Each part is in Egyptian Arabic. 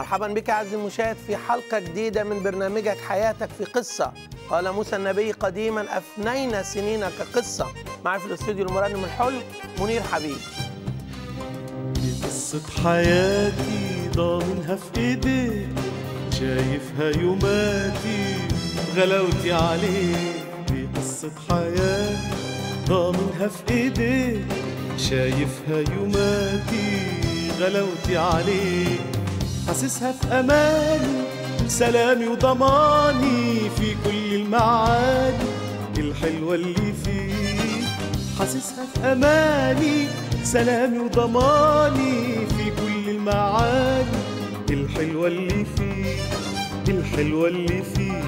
مرحبا بك عزيزي المشاهد في حلقة جديدة من برنامجك حياتك في قصة قال موسى النبي قديما أفنينا سنين كقصة معي في الاستوديو المرنم الحلو منير حبيب دي قصة حياتي ضامنها في ايديك شايفها يوماتي غلاوتي عليك دي قصة حياتي ضامنها في ايديك شايفها يوماتي غلاوتي عليك حاسسها في اماني سلامي وضماني في كل المعاني الحلوة اللي فيك حاسسها في اماني سلامي وضماني في كل المعاني الحلوة اللي فيك الحلوة اللي فيك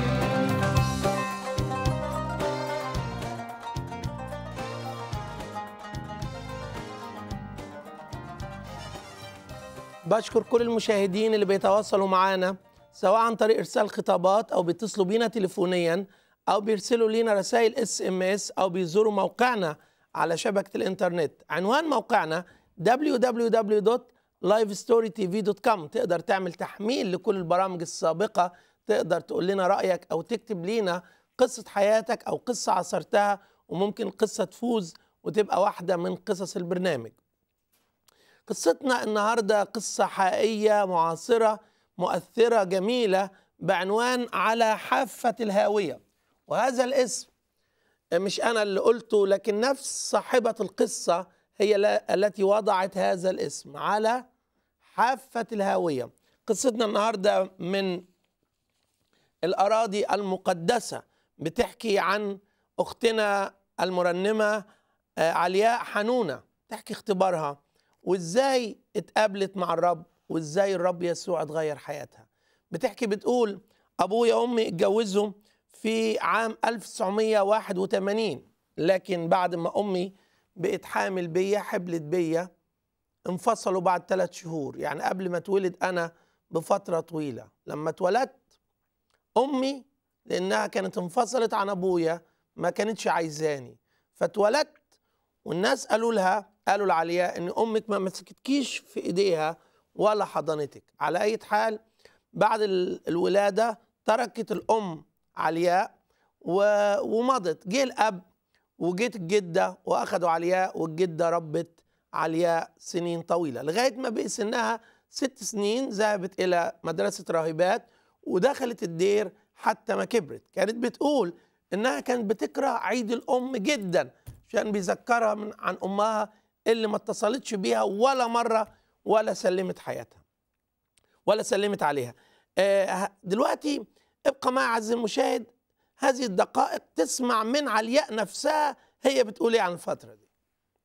بشكر كل المشاهدين اللي بيتواصلوا معانا سواء عن طريق ارسال خطابات او بيتصلوا بينا تليفونيا او بيرسلوا لينا رسائل اس ام اس او بيزوروا موقعنا على شبكه الانترنت عنوان موقعنا www.livestorytv.com تقدر تعمل تحميل لكل البرامج السابقه تقدر تقول لنا رايك او تكتب لينا قصه حياتك او قصه عصرتها وممكن قصه تفوز وتبقى واحده من قصص البرنامج قصتنا النهارده قصه حقيقيه معاصره مؤثره جميله بعنوان على حافه الهاويه وهذا الاسم مش انا اللي قلته لكن نفس صاحبه القصه هي لا- التي وضعت هذا الاسم على حافه الهاويه قصتنا النهارده من الاراضي المقدسه بتحكي عن اختنا المرنمه آه، علياء حنونه تحكي اختبارها وازاي اتقابلت مع الرب وازاي الرب يسوع اتغير حياتها بتحكي بتقول ابويا وامي اتجوزوا في عام 1981 لكن بعد ما امي بقت حامل بيا حبلت بيا انفصلوا بعد ثلاث شهور يعني قبل ما اتولد انا بفتره طويله لما اتولدت امي لانها كانت انفصلت عن ابويا ما كانتش عايزاني فاتولدت والناس قالوا لها قالوا لعلياء ان امك ما مسكتكيش في ايديها ولا حضنتك على اي حال بعد ال- الولاده تركت الام علياء و- ومضت جه الاب وجيت الجده واخدوا علياء والجده ربت علياء سنين طويله لغايه ما بقي سنها ست سنين ذهبت الى مدرسه راهبات ودخلت الدير حتى ما كبرت كانت بتقول انها كانت بتكره عيد الام جدا عشان بيذكرها من عن امها اللي ما اتصلتش بيها ولا مره ولا سلمت حياتها ولا سلمت عليها آه، دلوقتي ابقى معي عزيزي المشاهد هذه الدقائق تسمع من علياء نفسها هي بتقول ايه عن الفتره دي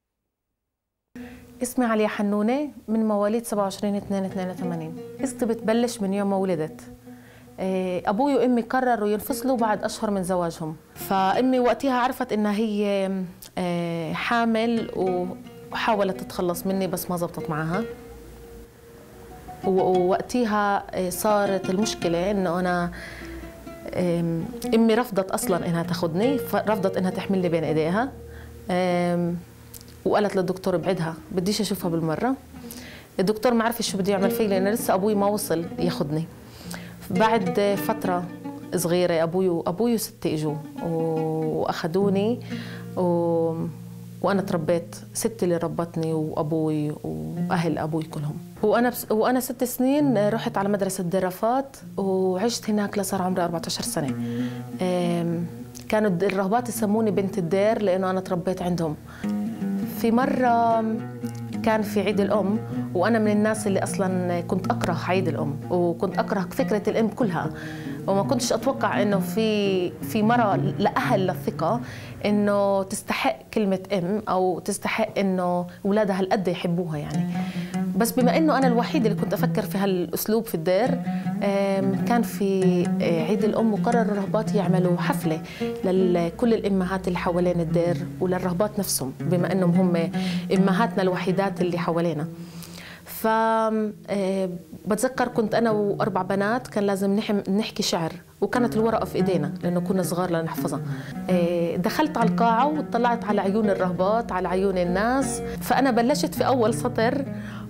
اسمي عليا حنونة من مواليد 27 2 82 قصتي بتبلش من يوم ما ولدت إيه، أبوي وأمي قرروا ينفصلوا بعد أشهر من زواجهم فأمي وقتها عرفت إنها هي إيه، حامل وحاولت تتخلص مني بس ما زبطت معها و- ووقتها إيه، صارت المشكلة إنه أنا أم، امي رفضت اصلا انها تاخذني رفضت انها تحملني بين ايديها أم، وقالت للدكتور ابعدها بديش اشوفها بالمره الدكتور ما عرف شو بده يعمل فيه لان لسه ابوي ما وصل ياخذني بعد فتره صغيره ابوي ابوي وستي اجوا واخذوني و... وانا تربيت ستي اللي ربتني وابوي واهل ابوي كلهم وانا بس وانا ست سنين رحت على مدرسه درافات وعشت هناك لصار عمري 14 سنه أم، كانوا الد- الرهبات يسموني بنت الدير لانه انا تربيت عندهم في مرة كان في عيد الأم وأنا من الناس اللي أصلا كنت أكره عيد الأم وكنت أكره فكرة الأم كلها وما كنتش أتوقع إنه في في مرة لأهل للثقة إنه تستحق كلمة أم أو تستحق إنه أولادها هالقد يحبوها يعني بس بما إنه أنا الوحيدة اللي كنت أفكر في هالأسلوب في الدير آم، كان في آه، عيد الأم وقرر الرهبات يعملوا حفلة لكل الأمهات اللي حوالين الدير وللرهبات نفسهم بما أنهم هم أمهاتنا الوحيدات اللي حوالينا ف آه، بتذكر كنت انا واربع بنات كان لازم نحم نحكي شعر وكانت الورقه في ايدينا لانه كنا صغار لنحفظها آه، دخلت على القاعه وطلعت على عيون الرهبات على عيون الناس فانا بلشت في اول سطر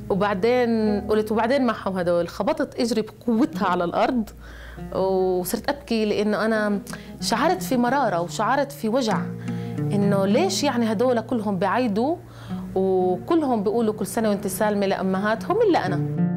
وبعدين قلت وبعدين معهم هدول خبطت اجري بقوتها على الارض وصرت ابكي لانه انا شعرت في مراره وشعرت في وجع انه ليش يعني هدول كلهم بعيدوا وكلهم بيقولوا كل سنه وانت سالمه لامهاتهم الا انا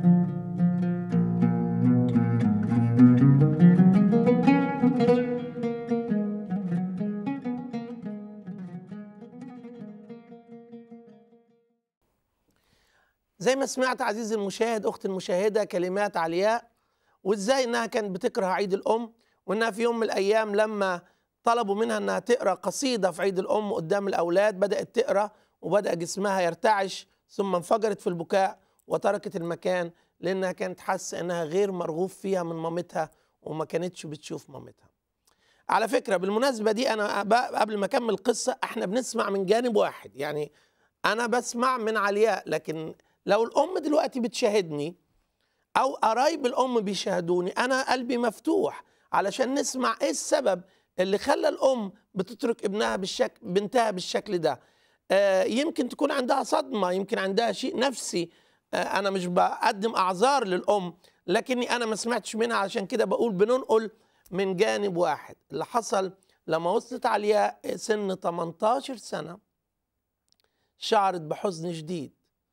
زي ما سمعت عزيزي المشاهد اخت المشاهده كلمات علياء وازاي انها كانت بتكره عيد الام وانها في يوم من الايام لما طلبوا منها انها تقرا قصيده في عيد الام قدام الاولاد بدات تقرا وبدا جسمها يرتعش ثم انفجرت في البكاء وتركت المكان لانها كانت حاسه انها غير مرغوب فيها من مامتها وما كانتش بتشوف مامتها. على فكره بالمناسبه دي انا قبل ما اكمل القصه احنا بنسمع من جانب واحد يعني انا بسمع من علياء لكن لو الام دلوقتي بتشاهدني او قرايب الام بيشاهدوني انا قلبي مفتوح علشان نسمع ايه السبب اللي خلى الام بتترك ابنها بالشكل بنتها بالشكل ده آه يمكن تكون عندها صدمه يمكن عندها شيء نفسي آه انا مش بقدم اعذار للام لكني انا ما سمعتش منها عشان كده بقول بننقل من جانب واحد اللي حصل لما وصلت عليا سن 18 سنه شعرت بحزن شديد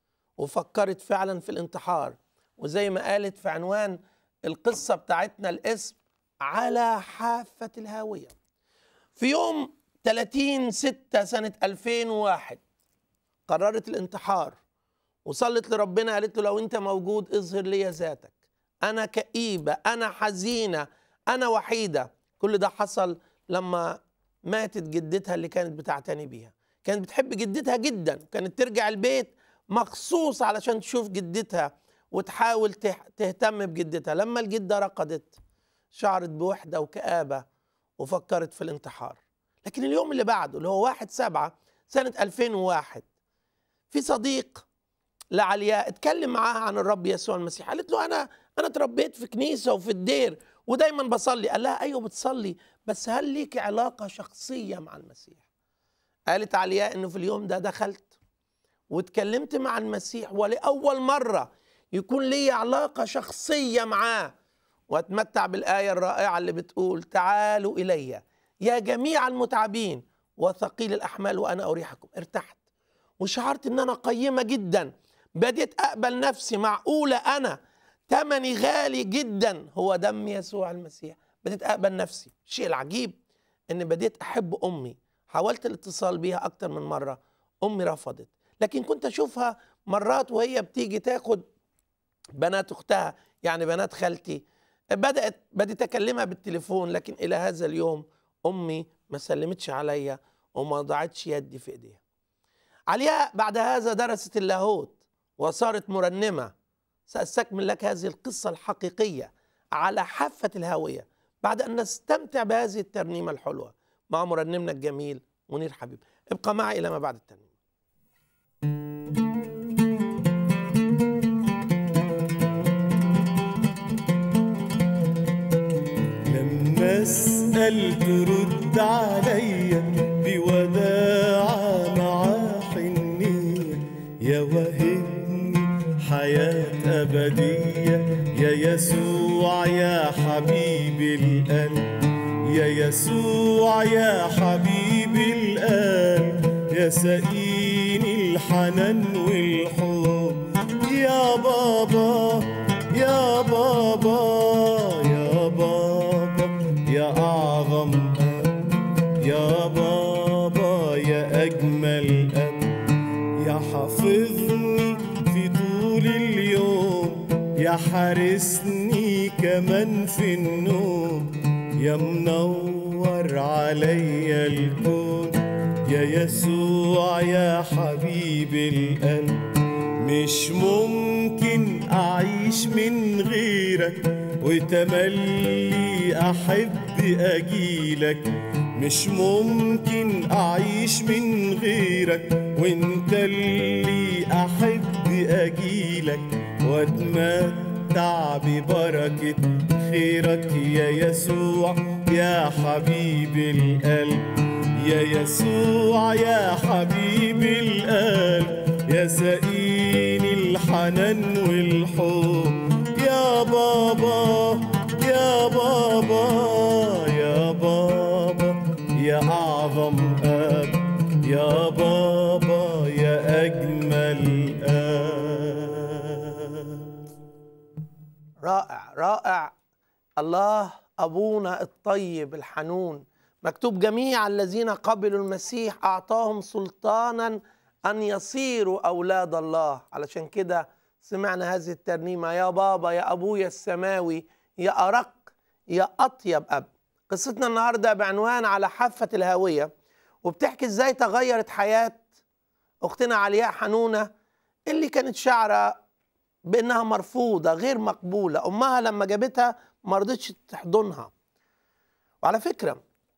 وفكرت فعلا في الانتحار وزي ما قالت في عنوان القصة بتاعتنا الاسم على حافة الهاوية في يوم 30 6 سنة 2001 قررت الانتحار وصلت لربنا قالت له لو انت موجود اظهر لي ذاتك انا كئيبة انا حزينة انا وحيدة كل ده حصل لما ماتت جدتها اللي كانت بتعتني بيها كانت بتحب جدتها جدا كانت ترجع البيت مخصوص علشان تشوف جدتها وتحاول تهتم بجدتها لما الجدة رقدت شعرت بوحدة وكآبة وفكرت في الانتحار لكن اليوم اللي بعده اللي هو واحد سبعة سنة 2001 في صديق لعلياء اتكلم معاها عن الرب يسوع المسيح قالت له أنا أنا اتربيت في كنيسة وفي الدير ودايما بصلي قال لها أيوه بتصلي بس هل ليك علاقة شخصية مع المسيح قالت علياء إنه في اليوم ده دخلت واتكلمت مع المسيح ولأول مرة يكون لي علاقة شخصية معاه واتمتع بالآية الرائعة اللي بتقول تعالوا إلي يا جميع المتعبين وثقيل الأحمال وأنا أريحكم ارتحت وشعرت إن أنا قيمة جدا بديت أقبل نفسي معقولة أنا ثمني غالي جدا هو دم يسوع المسيح بديت أقبل نفسي الشيء العجيب إن بديت أحب أمي حاولت الاتصال بيها أكتر من مرة أمي رفضت لكن كنت اشوفها مرات وهي بتيجي تاخد بنات اختها يعني بنات خالتي بدات بديت اكلمها بالتليفون لكن الى هذا اليوم امي ما سلمتش عليا وما ضاعتش يدي في ايديها علياء بعد هذا درست اللاهوت وصارت مرنمه ساستكمل لك هذه القصه الحقيقيه على حافه الهاويه بعد ان نستمتع بهذه الترنيمه الحلوه مع مرنمنا الجميل منير حبيب ابقى معي الى ما بعد الترنيمه اسال ترد عليا بوداعة مع حنية يا وهبني حياة أبدية يا يسوع يا حبيب القلب يا يسوع يا حبيب القلب يا سقيني الحنان والحب يا بابا يا بابا يا بابا يا أعظم أب يا بابا يا أجمل أب يا حافظني في طول اليوم يا حارسني كمان في النوم يا منور عليا الكون يا يسوع يا حبيب القلب مش ممكن أعيش من غيرك وتملي أحب أجيلك مش ممكن أعيش من غيرك وانت اللي أحب أجيلك واتمتع ببركة خيرك يا يسوع يا حبيب القلب يا يسوع يا حبيب القلب يا سقيني الحب الحنان والحب يا بابا يا بابا يا بابا يا أعظم أب يا بابا يا أجمل أب رائع رائع الله أبونا الطيب الحنون مكتوب جميع الذين قبلوا المسيح أعطاهم سلطانا أن يصيروا أولاد الله علشان كده سمعنا هذه الترنيمة يا بابا يا أبويا السماوي يا أرق يا أطيب أب قصتنا النهاردة بعنوان على حافة الهاوية وبتحكي إزاي تغيرت حياة أختنا علياء حنونة اللي كانت شعرة بانها مرفوضه غير مقبوله امها لما جابتها ما رضتش تحضنها وعلى فكره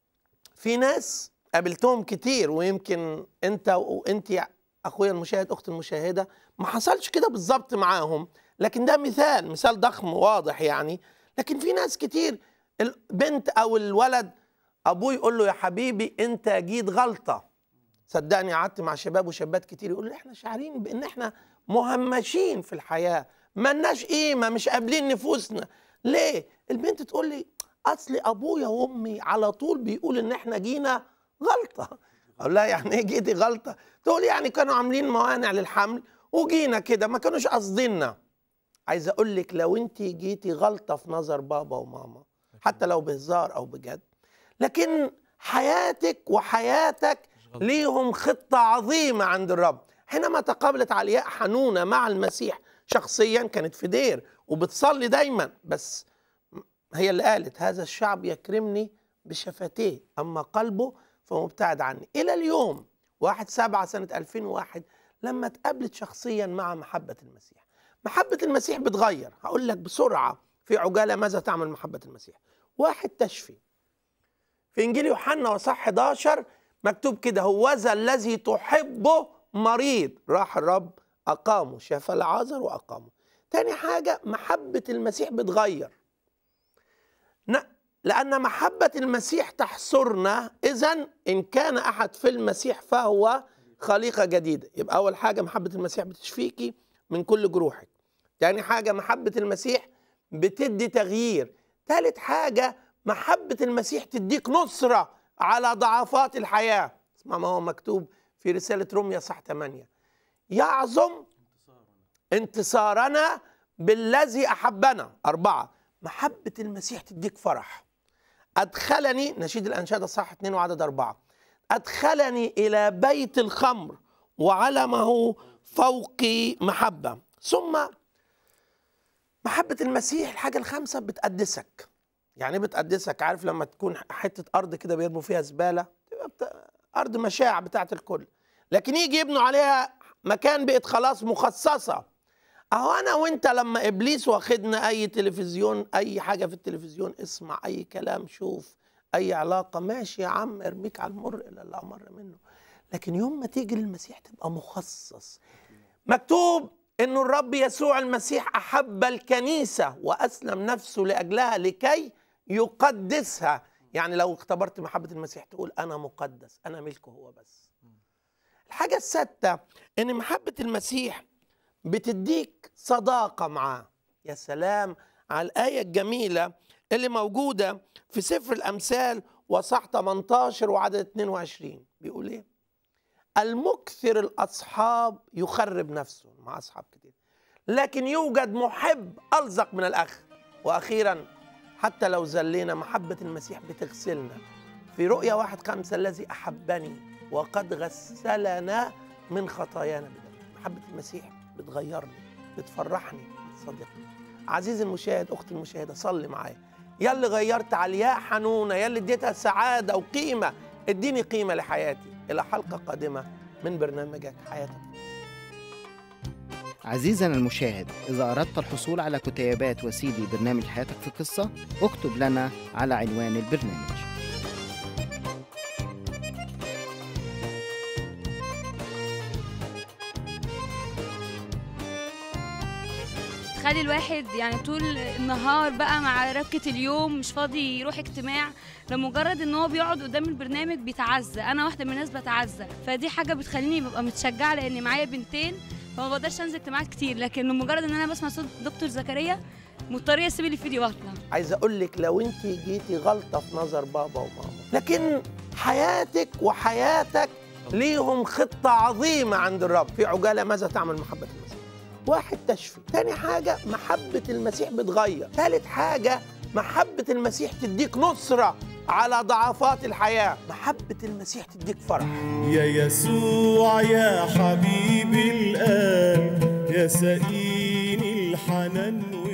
في ناس قابلتهم كتير ويمكن انت وانت اخويا المشاهد اخت المشاهده ما حصلش كده بالظبط معاهم لكن ده مثال مثال ضخم واضح يعني لكن في ناس كتير البنت او الولد ابوه يقول له يا حبيبي انت جيت غلطه صدقني قعدت مع شباب وشابات كتير يقولوا احنا شعارين بان احنا مهمشين في الحياه ملناش قيمه مش قابلين نفوسنا ليه البنت تقول لي اصل ابويا وامي على طول بيقول ان احنا جينا غلطه اقول لها يعني ايه جيتي غلطه تقول يعني كانوا عاملين موانع للحمل وجينا كده ما كانوش قاصديننا عايز اقول لك لو انت جيتي غلطه في نظر بابا وماما حتى لو بهزار او بجد لكن حياتك وحياتك ليهم خطة عظيمة عند الرب حينما تقابلت علياء حنونة مع المسيح شخصيا كانت في دير وبتصلي دايما بس هي اللي قالت هذا الشعب يكرمني بشفتيه أما قلبه فمبتعد عني إلى اليوم واحد سبعة سنة 2001 لما اتقابلت شخصيا مع محبة المسيح محبة المسيح بتغير هقول لك بسرعة في عجالة ماذا تعمل محبة المسيح واحد تشفي في إنجيل يوحنا وصح 11 مكتوب كده هوذا الذي تحبه مريض راح الرب أقامه شاف العازر وأقامه تاني حاجة محبة المسيح بتغير ن- لأن محبة المسيح تحصرنا إذا إن كان أحد في المسيح فهو خليقة جديدة يبقى أول حاجة محبة المسيح بتشفيكي من كل جروحك تاني حاجة محبة المسيح بتدي تغيير تالت حاجة محبة المسيح تديك نصرة على ضعفات الحياة اسمع ما هو مكتوب في رسالة روميا صح 8 يعظم انتصارنا بالذي أحبنا أربعة محبة المسيح تديك فرح أدخلني نشيد الأنشاد صح 2 وعدد أربعة أدخلني إلى بيت الخمر وعلمه فوقي محبة ثم محبة المسيح الحاجة الخامسة بتقدسك يعني ايه بتقدسك عارف لما تكون حتة أرض كده بيرموا فيها زبالة تبقى بتا... أرض مشاع بتاعت الكل لكن يجي يبنوا عليها مكان بقت خلاص مخصصة اهو انا وانت لما ابليس واخدنا اي تلفزيون اي حاجه في التلفزيون اسمع اي كلام شوف اي علاقه ماشي يا عم ارميك على المر الى اللي امر منه لكن يوم ما تيجي للمسيح تبقى مخصص مكتوب انه الرب يسوع المسيح احب الكنيسه واسلم نفسه لاجلها لكي يقدسها يعني لو اختبرت محبه المسيح تقول انا مقدس انا ملكه هو بس الحاجه السادسه ان محبه المسيح بتديك صداقة معاه يا سلام على الآية الجميلة اللي موجودة في سفر الأمثال وصح 18 وعدد 22 بيقول إيه المكثر الأصحاب يخرب نفسه مع أصحاب كتير لكن يوجد محب ألزق من الأخ وأخيرا حتى لو زلينا محبة المسيح بتغسلنا في رؤيا واحد خمسة الذي أحبني وقد غسلنا من خطايانا بدم محبة المسيح بتغيرني بتفرحني بتصدقني عزيزي المشاهد اختي المشاهده صلي معايا يا اللي غيرت علياء حنونه يا اللي اديتها سعاده وقيمه اديني قيمه لحياتي الى حلقه قادمه من برنامجك حياتك عزيزنا المشاهد إذا أردت الحصول على كتيبات وسيدي برنامج حياتك في قصة اكتب لنا على عنوان البرنامج تخلي الواحد يعني طول النهار بقى مع ركة اليوم مش فاضي يروح اجتماع لمجرد ان هو بيقعد قدام البرنامج بيتعزى انا واحدة من الناس بتعزى فدي حاجة بتخليني ببقى متشجعة لان معايا بنتين فما بقدرش انزل اجتماعات كتير لكن بمجرد ان انا بسمع صوت دكتور زكريا مضطريه اسيب اللي في ايدي واطلع عايز اقول لك لو انت جيتي غلطه في نظر بابا وماما لكن حياتك وحياتك ليهم خطه عظيمه عند الرب في عجاله ماذا تعمل محبه المسيح واحد تشفي تاني حاجه محبه المسيح بتغير ثالث حاجه محبه المسيح تديك نصره على ضعفات الحياه محبه المسيح تديك فرح يا يسوع يا حبيبي الآن يا سقيني الحنان